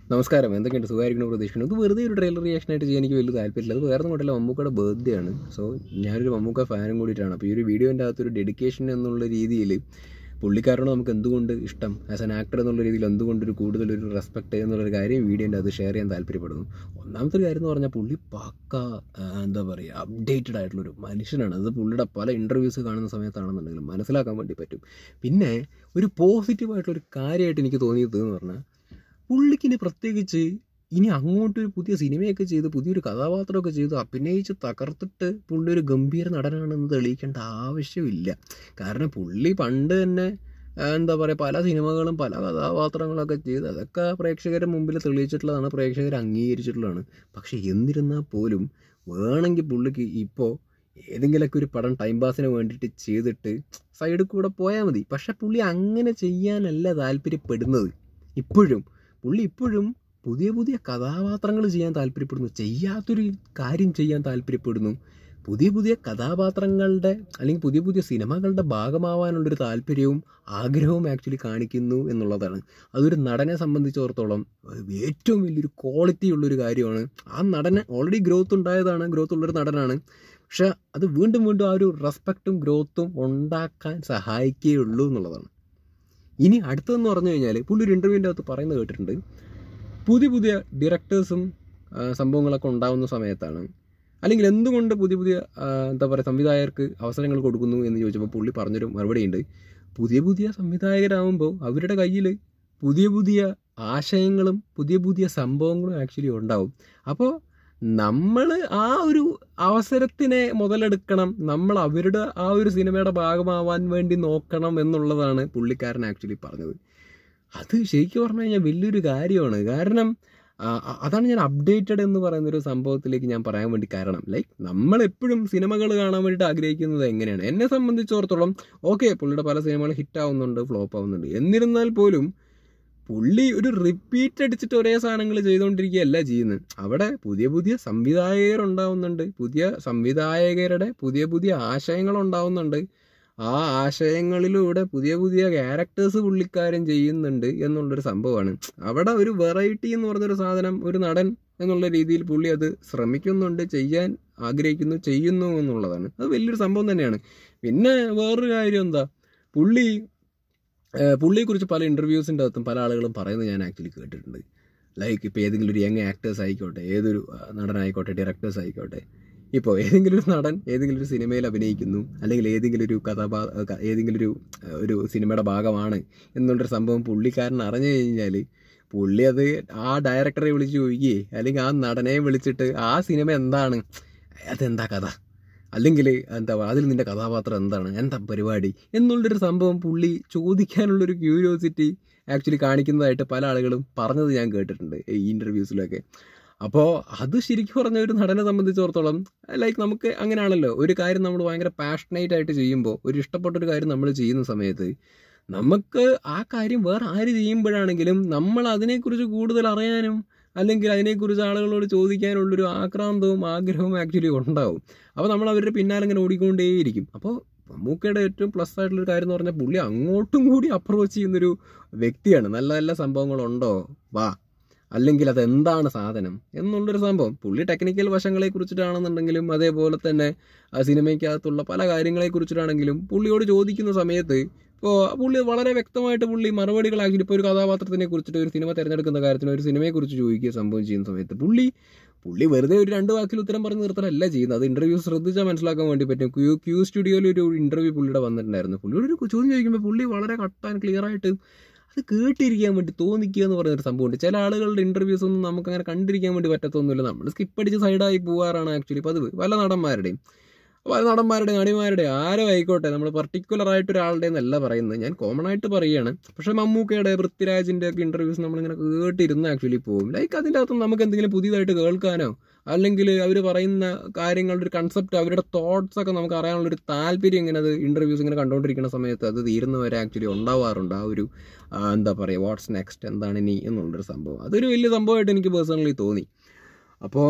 നമസ്കാരം എന്തൊക്കെയുണ്ട് സുഖമായിരിക്കണം പ്രതീക്ഷിക്കുന്നു ഇത് വെറുതെ ഒരു ട്രെയിലർ റിയാക്ഷൻ ആയിട്ട് ചെയ്യാൻ എനിക്ക് വലിയ താല്പര്യമില്ല അത് വേറെ കൊണ്ടല്ല മമ്മൂക്കയുടെ ബർത്ത്ഡേ ആണ് സോ ഞാനൊരു മമ്മൂക്ക ഫാനും കൂടിയിട്ടാണ് അപ്പോൾ ഈ ഒരു വീഡിയോൻ്റെ അകത്തൊരു ഡെഡിക്കേഷൻ എന്നുള്ള രീതിയിൽ പുള്ളിക്കാരനോട് നമുക്ക് എന്തുകൊണ്ട് ഇഷ്ടം ആസ് ആൻ ആക്ടർ എന്നുള്ള രീതിയിൽ എന്തുകൊണ്ടൊരു കൂടുതലൊരു റെസ്പെക്ട് എന്നുള്ളൊരു കാര്യം വീഡിയോൻ്റെ അത് ഷെയർ ചെയ്യാൻ താല്പര്യപ്പെടുന്നു ഒന്നാമത്തെ ഒരു കാര്യം എന്ന് പറഞ്ഞാൽ പുള്ളി പക്ക ആ, എന്താ പറയുക അപ്ഡേറ്റഡ് ആയിട്ടുള്ളൊരു മനുഷ്യനാണ് അത് പുള്ളിയുടെ പല ഇൻ്റർവ്യൂസ് കാണുന്ന സമയത്താണെന്നുണ്ടെങ്കിലും മനസ്സിലാക്കാൻ വേണ്ടി പറ്റും പിന്നെ ഒരു പോസിറ്റീവായിട്ടുള്ളൊരു കാര്യമായിട്ട് എനിക്ക് തോന്നിയത് എന്ന് പറഞ്ഞാൽ പുള്ളിക്കിനി പ്രത്യേകിച്ച് ഇനി അങ്ങോട്ട് ഒരു പുതിയ സിനിമയൊക്കെ ചെയ്ത് പുതിയൊരു കഥാപാത്രമൊക്കെ ചെയ്ത് അഭിനയിച്ച് തകർത്തിട്ട് പുള്ളി ഒരു ഗംഭീര നടനാണെന്ന് തെളിയിക്കേണ്ട ആവശ്യമില്ല കാരണം പുള്ളി പണ്ട് തന്നെ ആ, എന്താ പറയുക പല സിനിമകളും പല കഥാപാത്രങ്ങളൊക്കെ ചെയ്ത് അതൊക്കെ പ്രേക്ഷകരുടെ മുമ്പിൽ തെളിയിച്ചിട്ടുള്ളതാണ് പ്രേക്ഷകർ അംഗീകരിച്ചിട്ടുള്ളതാണ് പക്ഷേ എന്നിരുന്നാൽ പോലും വേണമെങ്കിൽ പുള്ളിക്ക് ഇപ്പോൾ ഏതെങ്കിലുമൊക്കെ ഒരു പടം ടൈം പാസിന് വേണ്ടിയിട്ട് ചെയ്തിട്ട് സൈഡിൽ കൂടെ പോയാൽ മതി പക്ഷെ പുള്ളി അങ്ങനെ ചെയ്യാനല്ല താല്പര്യപ്പെടുന്നത് ഇപ്പോഴും പുള്ളി ഇപ്പോഴും പുതിയ പുതിയ കഥാപാത്രങ്ങൾ ചെയ്യാൻ താല്പര്യപ്പെടുന്നു ചെയ്യാത്തൊരു കാര്യം ചെയ്യാൻ താല്പര്യപ്പെടുന്നു പുതിയ പുതിയ കഥാപാത്രങ്ങളുടെ അല്ലെങ്കിൽ പുതിയ പുതിയ സിനിമകളുടെ ഭാഗമാവാനുള്ളൊരു താല്പര്യവും ആഗ്രഹവും ആക്ച്വലി കാണിക്കുന്നു എന്നുള്ളതാണ് അതൊരു നടനെ സംബന്ധിച്ചിടത്തോളം ഏറ്റവും വലിയൊരു ക്വാളിറ്റി ഉള്ളൊരു കാര്യമാണ് ആ നടന് ഓൾറെഡി ഗ്രോത്ത് ഉണ്ടായതാണ് ഗ്രോത്ത് ഉള്ളൊരു നടനാണ് പക്ഷെ അത് വീണ്ടും വീണ്ടും ആ ഒരു റെസ്പെക്റ്റും ഗ്രോത്തും ഉണ്ടാക്കാൻ സഹായിക്കുകയുള്ളൂ എന്നുള്ളതാണ് ഇനി അടുത്തതെന്ന് പറഞ്ഞു കഴിഞ്ഞാൽ പുള്ളി ഒരു ഇൻ്റർവ്യൂവിൻ്റെ അകത്ത് പറയുന്നത് കേട്ടിട്ടുണ്ട് പുതിയ പുതിയ ഡയറക്ടേഴ്സും സംഭവങ്ങളൊക്കെ ഉണ്ടാവുന്ന സമയത്താണ് അല്ലെങ്കിൽ എന്തുകൊണ്ട് പുതിയ പുതിയ ആ, എന്താ പറയുക സംവിധായകർക്ക് അവസരങ്ങൾ കൊടുക്കുന്നു എന്ന് ചോദിച്ചപ്പോൾ പുള്ളി പറഞ്ഞൊരു മറുപടിയുണ്ട് പുതിയ പുതിയ സംവിധായകരാകുമ്പോൾ അവരുടെ കയ്യിൽ പുതിയ പുതിയ ആശയങ്ങളും പുതിയ പുതിയ സംഭവങ്ങളും ആക്ച്വലി ഉണ്ടാവും അപ്പോൾ നമ്മൾ ആ ഒരു അവസരത്തിനെ മുതലെടുക്കണം നമ്മൾ അവരുടെ ആ ഒരു സിനിമയുടെ ഭാഗമാവാൻ വേണ്ടി നോക്കണം എന്നുള്ളതാണ് പുള്ളിക്കാരൻ ആക്ച്വലി പറഞ്ഞത് അത് ശരിക്കും പറഞ്ഞു കഴിഞ്ഞാൽ വലിയൊരു കാര്യമാണ് കാരണം ആ, അ- അതാണ് ഞാൻ അപ്ഡേറ്റഡ് എന്ന് പറയുന്ന ഒരു സംഭവത്തിലേക്ക് ഞാൻ പറയാൻ വേണ്ടി കാരണം ലൈക്ക് നമ്മൾ എപ്പോഴും സിനിമകൾ കാണാൻ വേണ്ടിയിട്ട് ആഗ്രഹിക്കുന്നത് എങ്ങനെയാണ് എന്നെ സംബന്ധിച്ചിടത്തോളം ഓക്കെ പുള്ളിയുടെ പല സിനിമകൾ ഹിറ്റ് ആവുന്നുണ്ട് ഫ്ലോപ്പ് ആവുന്നുണ്ട് എന്നിരുന്നാൽ പോലും പുള്ളി ഒരു റിപ്പീറ്റ് അടിച്ചിട്ട് ഒരേ സാധനങ്ങൾ ചെയ്തുകൊണ്ടിരിക്കുകയല്ല ചെയ്യുന്നത് അവിടെ പുതിയ പുതിയ സംവിധായകർ ഉണ്ടാവുന്നുണ്ട് പുതിയ സംവിധായകരുടെ പുതിയ പുതിയ ആശയങ്ങൾ ഉണ്ടാവുന്നുണ്ട് ആ ആശയങ്ങളിലൂടെ പുതിയ പുതിയ ക്യാരക്ടേഴ്സ് പുള്ളിക്കാരൻ ചെയ്യുന്നുണ്ട് എന്നുള്ളൊരു സംഭവമാണ് അവിടെ ഒരു വെറൈറ്റി എന്ന് പറഞ്ഞൊരു സാധനം ഒരു നടൻ എന്നുള്ള രീതിയിൽ പുള്ളി അത് ശ്രമിക്കുന്നുണ്ട് ചെയ്യാൻ ആഗ്രഹിക്കുന്നു ചെയ്യുന്നു എന്നുള്ളതാണ് അത് വലിയൊരു സംഭവം തന്നെയാണ് പിന്നെ വേറൊരു കാര്യം എന്താ പുള്ളി ഏഹ് പുള്ളിയെക്കുറിച്ച് പല ഇൻ്റർവ്യൂസിൻ്റെ അകത്തും പല ആളുകളും പറയുന്നത് ഞാൻ ആക്ച്വലി കേട്ടിട്ടുണ്ട് ലൈക്ക് ഇപ്പോൾ ഏതെങ്കിലും ഒരു യങ് ആക്ടേഴ്സ് ആയിക്കോട്ടെ ഏതൊരു ആ, നടനായിക്കോട്ടെ ഡയറക്ടേഴ്സ് ആയിക്കോട്ടെ ഇപ്പോൾ ഏതെങ്കിലും ഒരു നടൻ ഏതെങ്കിലും ഒരു സിനിമയിൽ അഭിനയിക്കുന്നു അല്ലെങ്കിൽ ഏതെങ്കിലും ഒരു കഥാപാ ക- ഏതെങ്കിലും ഒരു ആ, ഒരു സിനിമയുടെ ഭാഗമാണ് എന്നുള്ളൊരു സംഭവം പുള്ളിക്കാരൻ അറിഞ്ഞു കഴിഞ്ഞാൽ പുള്ളി അത് ആ ഡയറക്ടറെ വിളിച്ച് ചോദിക്കുകയെ അല്ലെങ്കിൽ ആ നടനെ വിളിച്ചിട്ട് ആ സിനിമ എന്താണ് അതെന്താ കഥ അല്ലെങ്കിൽ എന്താ പറയുക അതിൽ നിന്റെ കഥാപാത്രം എന്താണ് എന്താ പരിപാടി എന്നുള്ളൊരു സംഭവം പുള്ളി ചോദിക്കാനുള്ളൊരു ക്യൂരിയോസിറ്റി ആക്ച്വലി കാണിക്കുന്നതായിട്ട് പല ആളുകളും പറഞ്ഞത് ഞാൻ കേട്ടിട്ടുണ്ട് ഈ ഇൻ്റർവ്യൂസിലൊക്കെ അപ്പോൾ അത് ശരിക്കും പറഞ്ഞ ഒരു നടനെ സംബന്ധിച്ചിടത്തോളം ലൈക്ക് നമുക്ക് അങ്ങനെയാണല്ലോ ഒരു കാര്യം നമ്മൾ ഭയങ്കര പാഷനേറ്റ് ആയിട്ട് ചെയ്യുമ്പോൾ ഒരു ഇഷ്ടപ്പെട്ട ഒരു കാര്യം നമ്മൾ ചെയ്യുന്ന സമയത്ത് നമുക്ക് ആ കാര്യം വേറെ ആര് ചെയ്യുമ്പോഴാണെങ്കിലും നമ്മൾ അതിനെക്കുറിച്ച് കൂടുതൽ അറിയാനും അല്ലെങ്കിൽ അതിനെക്കുറിച്ച് ആളുകളോട് ചോദിക്കാനുള്ളൊരു ആക്രാന്തവും ആഗ്രഹവും ആക്ച്വലി ഉണ്ടാവും അപ്പോൾ നമ്മൾ അവരുടെ പിന്നാലെ ഇങ്ങനെ ഓടിക്കൊണ്ടേയിരിക്കും അപ്പോൾ മമ്മൂക്കയുടെ ഏറ്റവും പ്ലസ് ആയിട്ടുള്ളൊരു കാര്യം എന്ന് പറഞ്ഞാൽ പുള്ളി അങ്ങോട്ടും കൂടി അപ്രോച്ച് ചെയ്യുന്നൊരു വ്യക്തിയാണ് നല്ല നല്ല സംഭവങ്ങളുണ്ടോ വാ അല്ലെങ്കിൽ അതെന്താണ് സാധനം എന്നുള്ളൊരു സംഭവം പുള്ളി ടെക്നിക്കൽ വശങ്ങളെ കുറിച്ചിട്ടാണെന്നുണ്ടെങ്കിലും അതേപോലെ തന്നെ ആ സിനിമയ്ക്കകത്തുള്ള പല കാര്യങ്ങളെ കുറിച്ചിട്ടാണെങ്കിലും പുള്ളിയോട് ചോദിക്കുന്ന സമയത്ത് ഇപ്പോൾ പുള്ളി വളരെ വ്യക്തമായിട്ട് പുള്ളി മറുപടികൾ ആക്ച്വലി ഇപ്പോൾ ഒരു കഥാപാത്രത്തിനെ കുറിച്ചിട്ട് ഒരു സിനിമ തിരഞ്ഞെടുക്കുന്ന കാര്യത്തിന് ഒരു സിനിമയെക്കുറിച്ച് ചോദിക്കുക സംഭവം ചെയ്യുന്ന സമയത്ത് പുള്ളി പുള്ളി വെറുതെ ഒരു രണ്ട് വാക്കിൽ ഉത്തരം പറഞ്ഞ് നിർത്തലല്ല ചെയ്യുന്നത് അത് ഇന്റർവ്യൂ ശ്രദ്ധിച്ചാൽ മനസ്സിലാക്കാൻ വേണ്ടി പറ്റും ക്യൂ ക്യൂ സ്റ്റുഡിയോയിൽ ഒരു ഇന്റർവ്യൂ പുള്ളിയുടെ വന്നിട്ടുണ്ടായിരുന്നു പുള്ളിയോട് ഒരു ചോദ്യം ചോദിക്കുമ്പോൾ പുള്ളി വളരെ കട്ട് ആൻഡ് ക്ലിയർ ആയിട്ട് അത് കേട്ടിരിക്കാൻ വേണ്ടി തോന്നിക്കുക എന്ന് പറയുന്നൊരു സംഭവമുണ്ട് ചില ആളുകളുടെ ഇന്റർവ്യൂസ് ഒന്നും നമുക്ക് അങ്ങനെ കണ്ടിരിക്കാൻ വേണ്ടി പറ്റത്തൊന്നുമില്ല നമ്മൾ സ്കിപ്പ് അടിച്ച് സൈഡായി പോകാറാണ് ആക്ച്വലി പതിവ് പല നടന്മാരുടെയും പല നടന്മാരുടെയും നടിമാരുടെയും ആരോ ആയിക്കോട്ടെ നമ്മൾ പർട്ടിക്കുലർ ആയിട്ട് ഒരാളുടെ എന്നല്ല പറയുന്നത് ഞാൻ കോമൺ ആയിട്ട് പറയുകയാണ് പക്ഷേ മമ്മൂക്കയുടെ പൃഥ്വിരാജിൻ്റെ ഒക്കെ ഇന്റർവ്യൂസ് നമ്മളിങ്ങനെ കേട്ടിരുന്ന് ആക്ച്വലി പോകും ലൈക്ക് അതിൻ്റെ അകത്ത് നമുക്ക് എന്തെങ്കിലും പുതിയതായിട്ട് കേൾക്കാനോ അല്ലെങ്കിൽ അവർ പറയുന്ന കാര്യങ്ങളുടെ ഒരു കൺസെപ്റ്റ് അവരുടെ തോട്ട്സ് ഒക്കെ നമുക്ക് അറിയാനുള്ള ഒരു താല്പര്യം ഇങ്ങനെ അത് ഇന്റർവ്യൂസ് ഇങ്ങനെ കണ്ടുകൊണ്ടിരിക്കുന്ന സമയത്ത് അത് തീരുന്നവരെ ആക്ച്വലി ഉണ്ടാവാറുണ്ട് ആ ഒരു ആ, എന്താ പറയുക വാട്ട്സ് നെക്സ്റ്റ് എന്താണ് ഇനി എന്നുള്ളൊരു സംഭവം അതൊരു വലിയ സംഭവമായിട്ട് എനിക്ക് പേഴ്സണലി തോന്നി അപ്പോൾ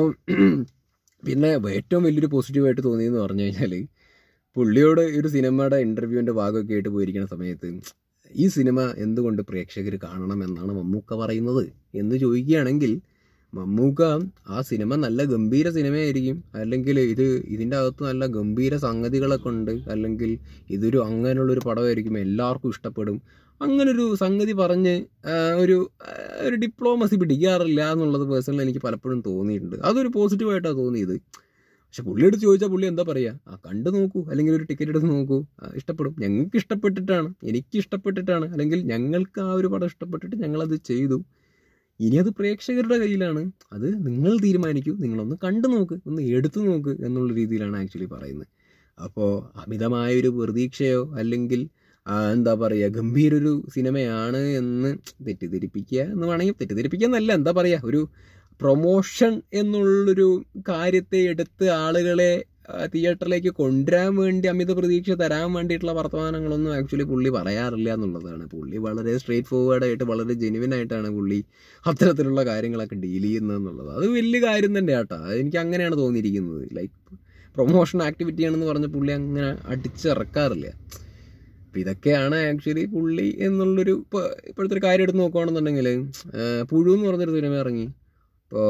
പിന്നെ ഏറ്റവും വലിയൊരു പോസിറ്റീവായിട്ട് തോന്നിയെന്ന് പറഞ്ഞു കഴിഞ്ഞാൽ പുള്ളിയോട് ഒരു സിനിമയുടെ ഇൻ്റർവ്യൂവിൻ്റെ ഭാഗമൊക്കെ ആയിട്ട് പോയിരിക്കുന്ന സമയത്ത് ഈ സിനിമ എന്തുകൊണ്ട് പ്രേക്ഷകർ കാണണം എന്നാണ് മമ്മൂക്ക പറയുന്നത് എന്ന് ചോദിക്കുകയാണെങ്കിൽ മമ്മൂക്ക ആ സിനിമ നല്ല ഗംഭീര സിനിമയായിരിക്കും അല്ലെങ്കിൽ ഇത് ഇതിൻ്റെ അകത്ത് നല്ല ഗംഭീര സംഗതികളൊക്കെ ഉണ്ട് അല്ലെങ്കിൽ ഇതൊരു അങ്ങനെയുള്ളൊരു പടമായിരിക്കും എല്ലാവർക്കും ഇഷ്ടപ്പെടും അങ്ങനൊരു സംഗതി പറഞ്ഞ് ആ, ഒരു ആ, ഒരു ഡിപ്ലോമസി പിടിക്കാറില്ല എന്നുള്ളത് പേഴ്സണലി എനിക്ക് പലപ്പോഴും തോന്നിയിട്ടുണ്ട് അതൊരു പോസിറ്റീവായിട്ടാണ് തോന്നിയത് പക്ഷെ പുള്ളിയോട് ചോദിച്ചാൽ പുള്ളി എന്താ പറയുക ആ കണ്ടു നോക്കൂ അല്ലെങ്കിൽ ഒരു ടിക്കറ്റ് എടുത്ത് നോക്കൂ ആ, ഇഷ്ടപ്പെടും ഞങ്ങൾക്ക് ഇഷ്ടപ്പെട്ടിട്ടാണ് എനിക്ക് ഇഷ്ടപ്പെട്ടിട്ടാണ് അല്ലെങ്കിൽ ഞങ്ങൾക്ക് ആ ഒരു പടം ഇഷ്ടപ്പെട്ടിട്ട് ഞങ്ങളത് ചെയ്തു ഇനി അത് പ്രേക്ഷകരുടെ കയ്യിലാണ് അത് നിങ്ങൾ തീരുമാനിക്കൂ നിങ്ങളൊന്ന് കണ്ടു നോക്ക് ഒന്ന് എടുത്തു നോക്ക് എന്നുള്ള രീതിയിലാണ് ആക്ച്വലി പറയുന്നത് അപ്പോൾ അമിതമായൊരു പ്രതീക്ഷയോ അല്ലെങ്കിൽ ആ, എന്താ പറയുക ഗംഭീരൊരു സിനിമയാണ് എന്ന് തെറ്റിദ്ധരിപ്പിക്കുക എന്ന് വേണമെങ്കിൽ തെറ്റിദ്ധരിപ്പിക്കുക എന്നല്ല എന്താ പറയുക ഒരു പ്രൊമോഷൻ എന്നുള്ളൊരു കാര്യത്തെ എടുത്ത് ആളുകളെ ആ, തിയേറ്ററിലേക്ക് കൊണ്ടുവരാൻ വേണ്ടി അമിത പ്രതീക്ഷ തരാൻ വേണ്ടിയിട്ടുള്ള വർത്തമാനങ്ങളൊന്നും ആക്ച്വലി പുള്ളി പറയാറില്ല എന്നുള്ളതാണ് പുള്ളി വളരെ സ്ട്രേറ്റ് ഫോർവേഡായിട്ട് വളരെ ജെനുവിൻ ആയിട്ടാണ് പുള്ളി അത്തരത്തിലുള്ള കാര്യങ്ങളൊക്കെ ഡീൽ ചെയ്യുന്നത് എന്നുള്ളത് അത് വലിയ കാര്യം തന്നെ ആട്ടോ അത് എനിക്ക് അങ്ങനെയാണ് തോന്നിയിരിക്കുന്നത് ലൈക്ക് പ്രൊമോഷൻ ആക്ടിവിറ്റി ആണെന്ന് പറഞ്ഞ് പുള്ളി അങ്ങനെ അടിച്ചിറക്കാറില്ല അപ്പം ഇതൊക്കെയാണ് ആക്ച്വലി പുള്ളി എന്നുള്ളൊരു ഇപ്പോൾ ഇപ്പോഴത്തെ ഒരു കാര്യം എടുത്ത് നോക്കുകയാണെന്നുണ്ടെങ്കിൽ പുഴു എന്ന് പറഞ്ഞൊരു സിനിമ ഇറങ്ങി ഇപ്പോൾ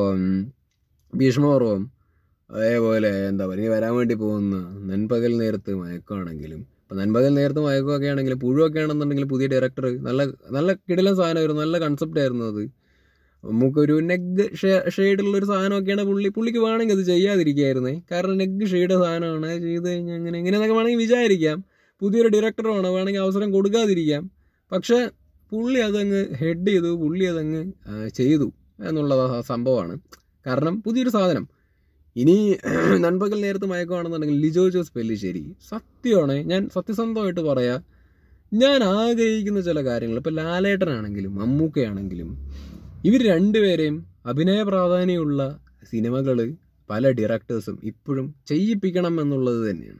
ഭീഷ്മപർവം അതേപോലെ എന്താ പറയുക വരാൻ വേണ്ടി പോകുന്ന നൻപകൽ നേരത്ത് മയക്കമാണെങ്കിലും ഇപ്പം നൻപകൽ നേരത്ത് മയക്കമൊക്കെ ആണെങ്കിലും പുഴുവൊക്കെ ആണെന്നുണ്ടെങ്കിൽ പുതിയ ഡയറക്ടർ നല്ല നല്ല കിടിലൻ സാധനമായിരുന്നു നല്ല കൺസെപ്റ്റ് ആയിരുന്നു അത് നമുക്കൊരു നെഗ് ഷെയ്ഡുള്ള ഒരു സാധനമൊക്കെയാണ് പുള്ളി പുള്ളിക്ക് വേണമെങ്കിൽ അത് ചെയ്യാതിരിക്കുകയായിരുന്നേ കാരണം നെഗ് ഷെയ്ഡ് സാധനമാണ് അത് ചെയ്ത് കഴിഞ്ഞാൽ അങ്ങനെ ഇങ്ങനെയൊക്കെ വേണമെങ്കിൽ വിചാരിക്കാം പുതിയൊരു ഡയറക്ടറാണ് വേണമെങ്കിൽ അവസരം കൊടുക്കാതിരിക്കാം പക്ഷേ പുള്ളി അതങ്ങ് ഹെഡ് ചെയ്തു പുള്ളി അതങ്ങ് ആ, ചെയ്തു എന്നുള്ളത് ആ സംഭവമാണ് കാരണം പുതിയൊരു സാധനം ഇനി നൻപകൽ നേരത്ത് മയക്കമാണെന്നുണ്ടെങ്കിൽ ലിജോ ജോസ് പെല്ലിശ്ശേരി സത്യമാണ് ഞാൻ സത്യസന്ധമായിട്ട് പറയാം ഞാൻ ആഗ്രഹിക്കുന്ന ചില കാര്യങ്ങൾ ഇപ്പോൾ ലാലേട്ടനാണെങ്കിലും മമ്മൂക്കയാണെങ്കിലും ഇവർ രണ്ടുപേരെയും അഭിനയ പ്രാധാന്യമുള്ള സിനിമകൾ പല ഡയറക്ടേഴ്സും ഇപ്പോഴും ചെയ്യിപ്പിക്കണം എന്നുള്ളത് തന്നെയാണ്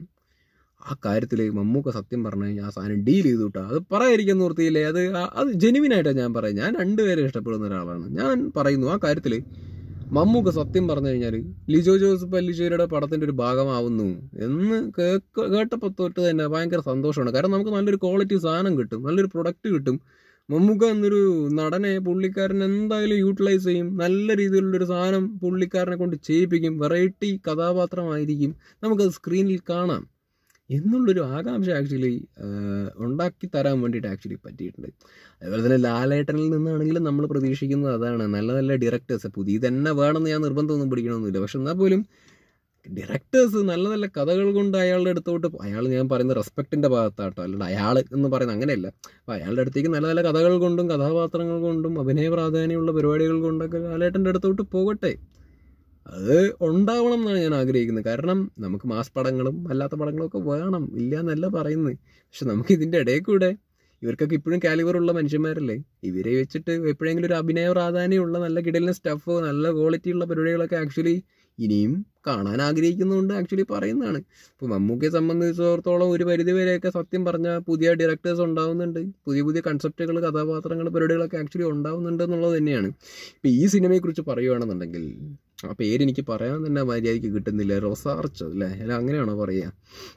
ആ കാര്യത്തിൽ മമ്മൂക്ക സത്യം പറഞ്ഞു കഴിഞ്ഞാൽ ആ സാധനം ഡീൽ ചെയ്തു കേട്ടോ അത് പറയാതിരിക്കാൻ നിർത്തിയില്ലേ അത് ആ- അത് ജെനുവിനായിട്ടാണ് ഞാൻ പറയാം ഞാൻ രണ്ടുപേരെ ഇഷ്ടപ്പെടുന്ന ഒരാളാണ് ഞാൻ പറയുന്നു ആ കാര്യത്തിൽ മമ്മൂക്ക സത്യം പറഞ്ഞു കഴിഞ്ഞാൽ ലിജോ ജോസ് പല്ലിശ്ശേരിയുടെ പടത്തിൻ്റെ ഒരു ഭാഗമാവുന്നു എന്ന് കേക്ക് കേട്ടപ്പോൾ തൊട്ട് തന്നെ ഭയങ്കര സന്തോഷമാണ് കാരണം നമുക്ക് നല്ലൊരു ക്വാളിറ്റി സാധനം കിട്ടും നല്ലൊരു പ്രൊഡക്റ്റ് കിട്ടും മമ്മൂക്ക എന്നൊരു നടനെ പുള്ളിക്കാരൻ എന്തായാലും യൂട്ടിലൈസ് ചെയ്യും നല്ല രീതിയിലുള്ളൊരു സാധനം പുള്ളിക്കാരനെ കൊണ്ട് ചെയ്യിപ്പിക്കും വെറൈറ്റി കഥാപാത്രമായിരിക്കും നമുക്കത് സ്ക്രീനിൽ കാണാം എന്നുള്ളൊരു ആകാംക്ഷ ആക്ച്വലി ഉണ്ടാക്കി തരാൻ വേണ്ടിയിട്ട് ആക്ച്വലി പറ്റിയിട്ടുണ്ട് അതുപോലെ തന്നെ ലാലേട്ടനിൽ നിന്നാണെങ്കിലും നമ്മൾ പ്രതീക്ഷിക്കുന്നത് അതാണ് നല്ല നല്ല ഡയറക്ടേഴ്സ് പുതിയ തന്നെ വേണമെന്ന് ഞാൻ നിർബന്ധമൊന്നും പിടിക്കണമെന്നില്ല പക്ഷെ എന്നാൽ പോലും ഡയറക്ടേഴ്സ് നല്ല നല്ല കഥകൾ കൊണ്ട് അയാളുടെ അടുത്തോട്ട് അയാൾ ഞാൻ പറയുന്ന റെസ്പെക്റ്റിൻ്റെ ഭാഗത്താട്ടോ അല്ലാണ്ട് അയാൾ എന്ന് പറയുന്നത് അങ്ങനെയല്ല അപ്പോൾ അയാളുടെ അടുത്തേക്ക് നല്ല നല്ല കഥകൾ കൊണ്ടും കഥാപാത്രങ്ങൾ കൊണ്ടും അഭിനയ പ്രാധാന്യമുള്ള പരിപാടികൾ കൊണ്ടൊക്കെ ലാലേട്ടൻ്റെ അടുത്തോട്ട് പോകട്ടെ അത് ഉണ്ടാവണം എന്നാണ് ഞാൻ ആഗ്രഹിക്കുന്നത് കാരണം നമുക്ക് മാസ് പടങ്ങളും അല്ലാത്ത പടങ്ങളും ഒക്കെ വേണം ഇല്ല എന്നല്ല പറയുന്നത് പക്ഷെ നമുക്ക് ഇതിൻ്റെ ഇടയിൽ കൂടെ ഇവർക്കൊക്കെ ഇപ്പോഴും കാലിബർ ഉള്ള മനുഷ്യന്മാരല്ലേ ഇവരെ വെച്ചിട്ട് എപ്പോഴെങ്കിലും ഒരു അഭിനയ പ്രാധാന്യമുള്ള നല്ല കിടലിന് സ്റ്റഫ് നല്ല ക്വാളിറ്റി ഉള്ള പരിപാടികളൊക്കെ ആക്ച്വലി ഇനിയും കാണാൻ ആഗ്രഹിക്കുന്നതുകൊണ്ട് ആക്ച്വലി പറയുന്നതാണ് ഇപ്പോൾ മമ്മൂക്കയെ സംബന്ധിച്ചിടത്തോളം ഒരു പരിധി വരെയൊക്കെ സത്യം പറഞ്ഞാൽ പുതിയ ഡയറക്ടേഴ്സ് ഉണ്ടാവുന്നുണ്ട് പുതിയ പുതിയ കൺസെപ്റ്റുകൾ കഥാപാത്രങ്ങൾ പരിപാടികളൊക്കെ ആക്ച്വലി ഉണ്ടാവുന്നുണ്ട് എന്നുള്ളത് തന്നെയാണ് ഇപ്പോൾ ഈ സിനിമയെക്കുറിച്ച് പറയുകയാണെന്നുണ്ടെങ്കിൽ ആ പേര് എനിക്ക് പറയാൻ തന്നെ മര്യാദയ്ക്ക് കിട്ടുന്നില്ല റൊസാർച്ചോ അല്ലേ അല്ല അങ്ങനെയാണോ പറയുക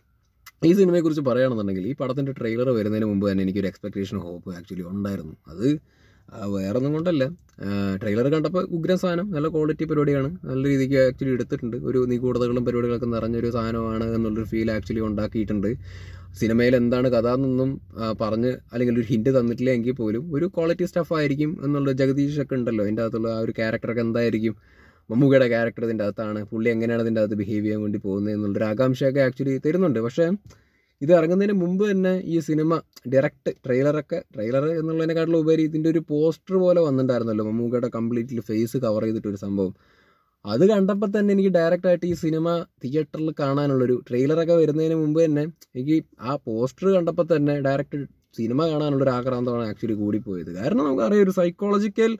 ഈ സിനിമയെക്കുറിച്ച് പറയുകയാണെന്നുണ്ടെങ്കിൽ ഈ പടത്തിൻ്റെ ട്രെയിലർ വരുന്നതിന് മുമ്പ് തന്നെ എനിക്കൊരു എക്സ്പെക്ടേഷൻ ഹോപ്പ് ആക്ച്വലി ഉണ്ടായിരുന്നു അത് ആ, വേറൊന്നും കൊണ്ടല്ല ട്രെയിലർ കണ്ടപ്പോൾ ഉഗ്ര സാധനം നല്ല ക്വാളിറ്റി പരിപാടിയാണ് നല്ല രീതിക്ക് ആക്ച്വലി എടുത്തിട്ടുണ്ട് ഒരു നിഗൂഢതകളും പരിപാടികളൊക്കെ നിറഞ്ഞൊരു സാധനമാണ് എന്നുള്ളൊരു ഫീൽ ആക്ച്വലി ഉണ്ടാക്കിയിട്ടുണ്ട് സിനിമയിൽ എന്താണ് കഥ എന്നൊന്നും ആ, പറഞ്ഞ് അല്ലെങ്കിൽ ഒരു ഹിൻറ്റ് തന്നിട്ടില്ല എങ്കിൽ പോലും ഒരു ക്വാളിറ്റി സ്റ്റഫ് ആയിരിക്കും എന്നുള്ള ജഗദീഷ് ഒക്കെ ഉണ്ടല്ലോ അതിൻ്റെ അകത്തുള്ള ആ ഒരു ക്യാരക്ടറൊക്കെ എന്തായിരിക്കും മമ്മൂക്കയുടെ ക്യാരക്ടർ ഇതിൻ്റെ അകത്താണ് പുള്ളി എങ്ങനെയാണ് ഇതിൻ്റെ അകത്ത് ബിഹേവ് ചെയ്യാൻ വേണ്ടി പോകുന്നത് എന്നുള്ളൊരു ആകാംക്ഷയൊക്കെ ആക്ച്വലി തരുന്നുണ്ട് പക്ഷേ ഇത് ഇറങ്ങുന്നതിന് മുമ്പ് തന്നെ ഈ സിനിമ ഡയറക്റ്റ് ട്രെയിലറൊക്കെ ട്രെയിലർ എന്നുള്ളതിനെക്കാട്ടിലും ഉപരി ഇതിൻ്റെ ഒരു പോസ്റ്റർ പോലെ വന്നിട്ടുണ്ടായിരുന്നല്ലോ മമ്മൂക്കയുടെ കംപ്ലീറ്റ്ലി ഫേസ് കവർ ചെയ്തിട്ടൊരു സംഭവം അത് കണ്ടപ്പോൾ തന്നെ എനിക്ക് ഡയറക്റ്റ് ആയിട്ട് ഈ സിനിമ തിയേറ്ററിൽ കാണാനുള്ളൊരു ട്രെയിലറൊക്കെ വരുന്നതിന് മുമ്പ് തന്നെ എനിക്ക് ആ പോസ്റ്റർ കണ്ടപ്പോൾ തന്നെ ഡയറക്റ്റ് സിനിമ കാണാനുള്ളൊരു ആക്രാന്തമാണ് ആക്ച്വലി കൂടിപ്പോയത് കാരണം നമുക്കറിയാം ഒരു സൈക്കോളജിക്കൽ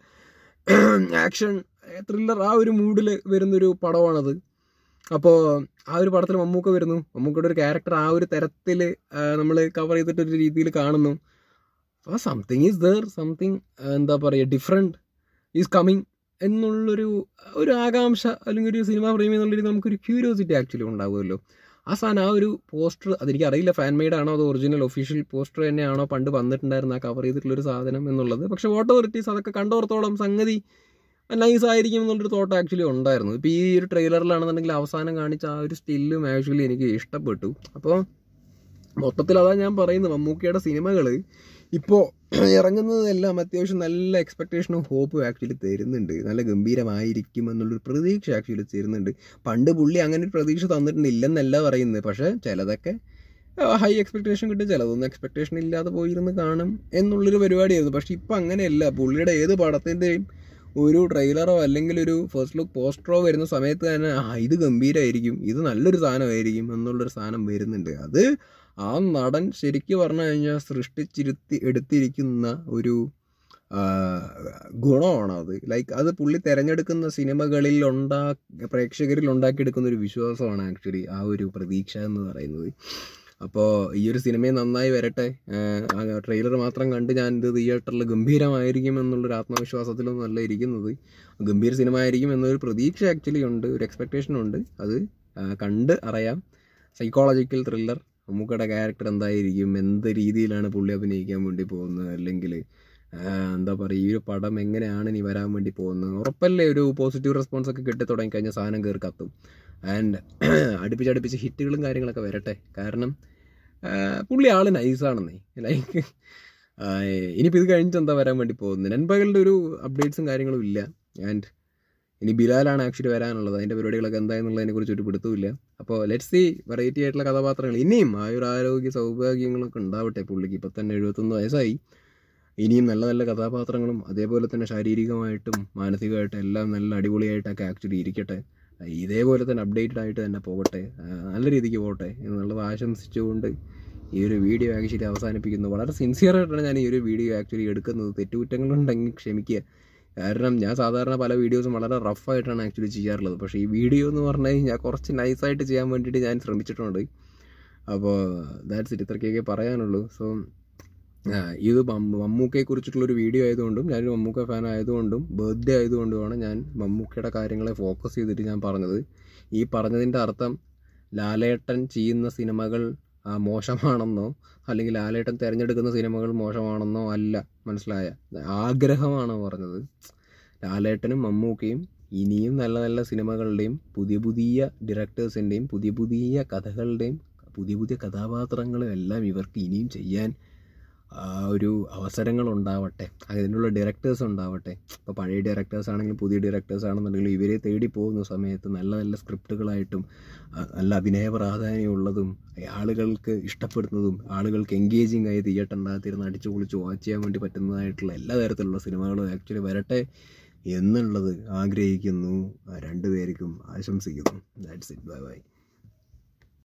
ആക്ഷൻ ത്രില്ലർ ആ ഒരു മൂഡിൽ വരുന്നൊരു പടമാണത് അപ്പോൾ ആ ഒരു പടത്തിൽ മമ്മൂക്ക വരുന്നു മമ്മൂക്കയുടെ ഒരു ക്യാരക്ടർ ആ ഒരു തരത്തിൽ നമ്മൾ കവർ ചെയ്തിട്ടൊരു രീതിയിൽ കാണുന്നു അപ്പോൾ സംതിങ് ഈസ് ദർ സംതിങ് എന്താ പറയുക ഡിഫറെൻറ്റ് ഈസ് കമ്മിങ് എന്നുള്ളൊരു ഒരു ആകാംക്ഷ അല്ലെങ്കിൽ ഒരു സിനിമ പ്രേമി എന്നുള്ള രീതിയിൽ നമുക്കൊരു ക്യൂരിയോസിറ്റി ആക്ച്വലി ഉണ്ടാവുമല്ലോ ആ സാധനം ആ ഒരു പോസ്റ്റർ അതെനിക്ക് അറിയില്ല ഫാൻ മെയ്ഡ് ആണോ അത് ഒറിജിനൽ ഒഫീഷ്യൽ പോസ്റ്റർ തന്നെയാണോ പണ്ട് വന്നിട്ടുണ്ടായിരുന്ന ആ കവർ ചെയ്തിട്ടുള്ളൊരു സാധനം എന്നുള്ളത് പക്ഷേ വാട്ട് അതോറിറ്റീസ് അതൊക്കെ കണ്ടോർത്തോളം സംഗതി നൈസ് ആയിരിക്കും എന്നുള്ളൊരു തോട്ട് ആക്ച്വലി ഉണ്ടായിരുന്നു ഇപ്പോൾ ഈ ഒരു ട്രെയിലറിലാണെന്നുണ്ടെങ്കിൽ അവസാനം കാണിച്ച ആ ഒരു സ്റ്റില്ലും ആക്ച്വലി എനിക്ക് ഇഷ്ടപ്പെട്ടു അപ്പോൾ മൊത്തത്തിൽ അതാ ഞാൻ പറയുന്നത് മമ്മൂക്കയുടെ സിനിമകൾ ഇപ്പോൾ ഇറങ്ങുന്നതെല്ലാം അത്യാവശ്യം നല്ല എക്സ്പെക്റ്റേഷനും ഹോപ്പും ആക്ച്വലി തരുന്നുണ്ട് നല്ല ഗംഭീരമായിരിക്കും എന്നുള്ളൊരു പ്രതീക്ഷ ആക്ച്വലി തരുന്നുണ്ട് പണ്ട് പുള്ളി അങ്ങനെ ഒരു പ്രതീക്ഷ തന്നിട്ടുണ്ട് ഇല്ലെന്നല്ല പറയുന്നത് പക്ഷേ ചിലതൊക്കെ ഹൈ എക്സ്പെക്റ്റേഷൻ കിട്ടും ചിലതൊന്നും എക്സ്പെക്റ്റേഷൻ ഇല്ലാതെ പോയിരുന്ന് കാണും എന്നുള്ളൊരു പരിപാടിയായിരുന്നു പക്ഷേ ഇപ്പം അങ്ങനെയല്ല പുള്ളിയുടെ ഏത് പടത്തിൻ്റെയും ഒരു ട്രെയിലറോ അല്ലെങ്കിൽ ഒരു ഫസ്റ്റ് ലുക്ക് പോസ്റ്ററോ വരുന്ന സമയത്ത് തന്നെ ആ ഇത് ഗംഭീരമായിരിക്കും ഇത് നല്ലൊരു സാധനമായിരിക്കും എന്നുള്ളൊരു സാധനം വരുന്നുണ്ട് അത് ആ നടൻ ശരിക്കും പറഞ്ഞു കഴിഞ്ഞാൽ സൃഷ്ടിച്ചിരുത്തി എടുത്തിരിക്കുന്ന ഒരു ആ, ഗുണമാണ് അത് ലൈക്ക് അത് പുള്ളി തിരഞ്ഞെടുക്കുന്ന സിനിമകളിൽ ഉണ്ടാ പ്രേക്ഷകരിൽ ഉണ്ടാക്കിയെടുക്കുന്ന ഒരു വിശ്വാസമാണ് ആക്ച്വലി ആ ഒരു പ്രതീക്ഷ എന്ന് പറയുന്നത് അപ്പോൾ ഈ ഒരു സിനിമയും നന്നായി വരട്ടെ ട്രെയിലർ മാത്രം കണ്ട് ഞാൻ ഇത് തിയേറ്ററിൽ ഗംഭീരമായിരിക്കും എന്നുള്ളൊരു ആത്മവിശ്വാസത്തിലൊന്നും അല്ല ഇരിക്കുന്നത് ഗംഭീര സിനിമ ആയിരിക്കും എന്നൊരു പ്രതീക്ഷ ആക്ച്വലി ഉണ്ട് ഒരു എക്സ്പെക്റ്റേഷൻ ഉണ്ട് അത് ആ, കണ്ട് അറിയാം സൈക്കോളജിക്കൽ ത്രില്ലർ മമ്മൂക്കയുടെ ക്യാരക്ടർ എന്തായിരിക്കും എന്ത് രീതിയിലാണ് പുള്ളി അഭിനയിക്കാൻ വേണ്ടി പോകുന്നത് അല്ലെങ്കിൽ എന്താ പറയുക ഈ ഒരു പടം എങ്ങനെയാണ് ഇനി വരാൻ വേണ്ടി പോകുന്നത് ഉറപ്പല്ലേ ഒരു പോസിറ്റീവ് റെസ്പോൺസ് ഒക്കെ കിട്ടി തുടങ്ങി കഴിഞ്ഞാൽ സാധനം കയറി കത്തും ആൻഡ് അടുപ്പിച്ചടുപ്പിച്ച് ഹിറ്റുകളും കാര്യങ്ങളൊക്കെ വരട്ടെ കാരണം ആ, പുള്ളി ആള് നൈസാണെന്നേ ലൈക്ക് ഇനിയിപ്പോൾ ഇത് കഴിഞ്ഞിട്ട് എന്താ വരാൻ വേണ്ടി പോകുന്നത് നൻപകലിൻ്റെ ഒരു അപ്ഡേറ്റ്സും കാര്യങ്ങളും ഇല്ല ആൻഡ് ഇനി ബിലാലാണ് ആക്ച്വലി വരാനുള്ളത് അതിൻ്റെ പരിപാടികളൊക്കെ എന്തായെന്നുള്ളതിനെ കുറിച്ച് ഒരു പിടുത്തമില്ല അപ്പോൾ ലെറ്റ്സ് സി വെറൈറ്റി ആയിട്ടുള്ള കഥാപാത്രങ്ങൾ ഇനിയും ആ ഒരു ആരോഗ്യ സൗഭാഗ്യങ്ങളൊക്കെ ഉണ്ടാവട്ടെ പുള്ളിക്ക് ഇപ്പം തന്നെ എഴുപത്തൊന്ന് വയസ്സായി ഇനിയും നല്ല നല്ല കഥാപാത്രങ്ങളും അതേപോലെ തന്നെ ശാരീരികമായിട്ടും മാനസികമായിട്ടും എല്ലാം നല്ല അടിപൊളിയായിട്ടൊക്കെ ആക്ച്വലി ഇരിക്കട്ടെ ഇതേപോലെ തന്നെ അപ്ഡേറ്റഡ് ആയിട്ട് തന്നെ പോകട്ടെ ആ, നല്ല രീതിക്ക് പോകട്ടെ എന്നുള്ളത് ആശംസിച്ചുകൊണ്ട് ഈ ഒരു വീഡിയോ ആക്ച്വലി അവസാനിപ്പിക്കുന്നു വളരെ സിൻസിയറായിട്ടാണ് ഞാൻ ഈ ഒരു വീഡിയോ ആക്ച്വലി എടുക്കുന്നത് തെറ്റുകുറ്റങ്ങളുണ്ടെങ്കിൽ ക്ഷമിക്കുക കാരണം ഞാൻ സാധാരണ പല വീഡിയോസും വളരെ റഫായിട്ടാണ് ആക്ച്വലി ചെയ്യാറുള്ളത് പക്ഷേ ഈ വീഡിയോ എന്ന് പറഞ്ഞു കഴിഞ്ഞാൽ കുറച്ച് നൈസായിട്ട് ചെയ്യാൻ വേണ്ടിയിട്ട് ഞാൻ ശ്രമിച്ചിട്ടുണ്ട് അപ്പോൾ ദാറ്റ്സ് ഇറ്റ് ഇത്രയ്ക്കൊക്കെ പറയാനുള്ളൂ സോ ഇത് മമ്മ- മമ്മൂക്കയെ കുറിച്ചിട്ടുള്ളൊരു വീഡിയോ ആയതുകൊണ്ടും ഞാനൊരു മമ്മൂക്ക ഫാൻ ആയതുകൊണ്ടും ബർത്ത്ഡേ ആയതുകൊണ്ടുമാണ് ഞാൻ മമ്മൂക്കയുടെ കാര്യങ്ങളെ ഫോക്കസ് ചെയ്തിട്ട് ഞാൻ പറഞ്ഞത് ഈ പറഞ്ഞതിൻ്റെ അർത്ഥം ലാലേട്ടൻ ചെയ്യുന്ന സിനിമകൾ ആ, മോശമാണെന്നോ അല്ലെങ്കിൽ ലാലേട്ടൻ തിരഞ്ഞെടുക്കുന്ന സിനിമകൾ മോശമാണെന്നോ അല്ല മനസ്സിലായ ആഗ്രഹമാണ് പറഞ്ഞത് ലാലേട്ടനും മമ്മൂക്കയും ഇനിയും നല്ല നല്ല സിനിമകളുടെയും പുതിയ പുതിയ ഡയറക്ടേഴ്സിൻ്റെയും പുതിയ പുതിയ കഥകളുടെയും പുതിയ പുതിയ കഥാപാത്രങ്ങളും എല്ലാം ഇവർക്ക് ഇനിയും ചെയ്യാൻ ആ ഒരു അവസരങ്ങൾ ഉണ്ടാവട്ടെ അതിനുള്ള ഡയറക്ടേഴ്സ് ഉണ്ടാവട്ടെ ഇപ്പോൾ പഴയ ഡയറക്ടേഴ്സ് ആണെങ്കിലും പുതിയ ഡയറക്ടേഴ്സ് ആണെന്നുണ്ടെങ്കിലും ഇവരെ തേടി പോകുന്ന സമയത്ത് നല്ല നല്ല സ്ക്രിപ്റ്റുകളായിട്ടും ആ, നല്ല അഭിനയ പ്രാധാന്യമുള്ളതും ആളുകൾക്ക് ഇഷ്ടപ്പെടുന്നതും ആളുകൾക്ക് എൻഗേജിങ് ആയി തിയേറ്ററിനകത്തിരുന്ന് അടിച്ചു പൊളിച്ച് വാച്ച് ചെയ്യാൻ വേണ്ടി പറ്റുന്നതായിട്ടുള്ള എല്ലാ തരത്തിലുള്ള സിനിമകളും ആക്ച്വലി വരട്ടെ എന്നുള്ളത് ആഗ്രഹിക്കുന്നു ആ രണ്ടുപേർക്കും ആശംസിക്കുന്നു ദാറ്റ്സ് ഇറ്റ് ബൈ ബൈ